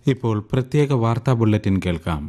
ഇപ്പോൾ പ്രത്യേക വാർത്താ ബുള്ളറ്റിൻ കേൾക്കാം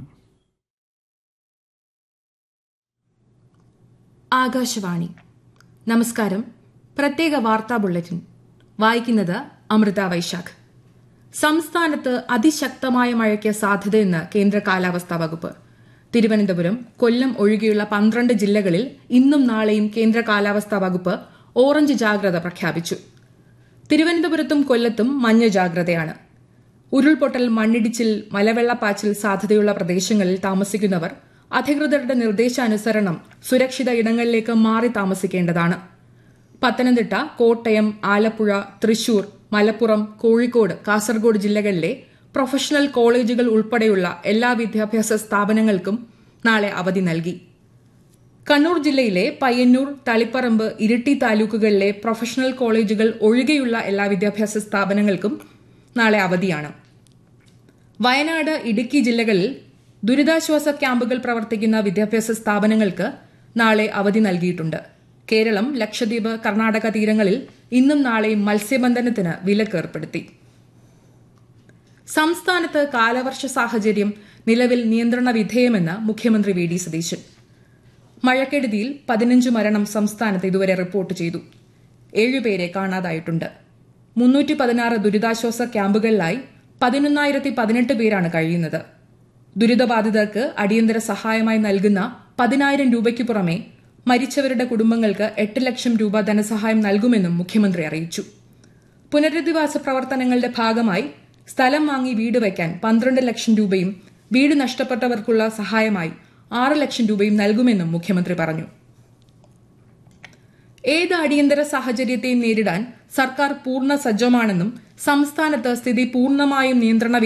ആകാശവാണി നമസ്കാരം പ്രത്യേക വാർത്താ ബുള്ളറ്റിൻ വായിക്കുന്നത് അമൃത വൈശാഖ് സംസ്ഥാനത്ത് അതിശക്തമായ മഴയ്ക്ക് സാധ്യതയെന്ന് കേന്ദ്ര കാലാവസ്ഥാ വകുപ്പ് തിരുവനന്തപുരം കൊല്ലം ഒഴികെയുള്ള പന്ത്രണ്ട് ജില്ലകളിൽ ഇന്നും നാളെയും കേന്ദ്ര കാലാവസ്ഥാ വകുപ്പ് ഓറഞ്ച് ജാഗ്രത പ്രഖ്യാപിച്ചു തിരുവനന്തപുരത്തും കൊല്ലത്തും മഞ്ഞ ജാഗ്രതയാണ് ഉരുൾപൊട്ടൽ മണ്ണിടിച്ചിൽ മലവെള്ളപ്പാച്ചിൽ സാധ്യതയുള്ള പ്രദേശങ്ങളിൽ താമസിക്കുന്നവർ അധികൃതരുടെ നിർദ്ദേശാനുസരണം സുരക്ഷിത ഇടങ്ങളിലേക്ക് മാറി താമസിക്കേണ്ടതാണ് പത്തനംതിട്ട കോട്ടയം ആലപ്പുഴ തൃശൂർ മലപ്പുറം കോഴിക്കോട് കാസർഗോഡ് ജില്ലകളിലെ പ്രൊഫഷണൽ കോളേജുകൾ ഉൾപ്പെടെയുള്ള എല്ലാ വിദ്യാഭ്യാസ സ്ഥാപനങ്ങൾക്കും നാളെ അവധി നൽകി കണ്ണൂർ ജില്ലയിലെ പയ്യന്നൂർ തളിപ്പറമ്പ് ഇരിട്ടി താലൂക്കുകളിലെ പ്രൊഫഷണൽ കോളേജുകൾ ഒഴികെയുള്ള എല്ലാ വിദ്യാഭ്യാസ സ്ഥാപനങ്ങൾക്കും നാളെ അവധിയാണ് വയനാട് ഇടുക്കി ജില്ലകളിൽ ദുരിതാശ്വാസ ക്യാമ്പുകൾ പ്രവർത്തിക്കുന്ന വിദ്യാഭ്യാസ സ്ഥാപനങ്ങൾക്ക് നാളെ അവധി നൽകിയിട്ടുണ്ട് കേരളം ലക്ഷദ്വീപ് കർണാടക തീരങ്ങളിൽ ഇന്നും നാളെയും മത്സ്യബന്ധനത്തിന് വിലക്ക് ഏർപ്പെടുത്തി സംസ്ഥാനത്ത് കാലവർഷ സാഹചര്യം നിലവിൽ നിയന്ത്രണ വിധേയമെന്ന് മുഖ്യമന്ത്രി വി ഡി സതീശൻ മഴക്കെടുതിയിൽ പതിനഞ്ച് മരണം സംസ്ഥാനത്ത് ഇതുവരെ റിപ്പോർട്ട് ചെയ്തു ഏഴുപേരെ കാണാതായിട്ടുണ്ട് മുന്നൂറ്റി പതിനാറ് ദുരിതാശ്വാസ ക്യാമ്പുകളിലായി പതിനൊന്നായിരത്തി പതിനെട്ട് പേരാണ് കഴിയുന്നത് ദുരിതബാധിതർക്ക് അടിയന്തര സഹായമായി നൽകുന്ന പതിനായിരം രൂപയ്ക്ക് പുറമെ മരിച്ചവരുടെ കുടുംബങ്ങൾക്ക് എട്ട് ലക്ഷം രൂപ ധനസഹായം നൽകുമെന്നും മുഖ്യമന്ത്രി അറിയിച്ചു പുനരധിവാസ പ്രവർത്തനങ്ങളുടെ ഭാഗമായി സ്ഥലം വാങ്ങി വീട് വയ്ക്കാൻ പന്ത്രണ്ട് ലക്ഷം രൂപയും വീട് നഷ്ടപ്പെട്ടവർക്കുള്ള സഹായമായി ആറ് ലക്ഷം രൂപയും നൽകുമെന്നും മുഖ്യമന്ത്രി പറഞ്ഞു ഏത് അടിയന്തര സാഹചര്യത്തെയും നേരിടാൻ സർക്കാർ പൂർണ്ണ സജ്ജമാണെന്നും സംസ്ഥാനത്ത് സ്ഥിതി പൂർണ്ണമായും നിയന്ത്രണ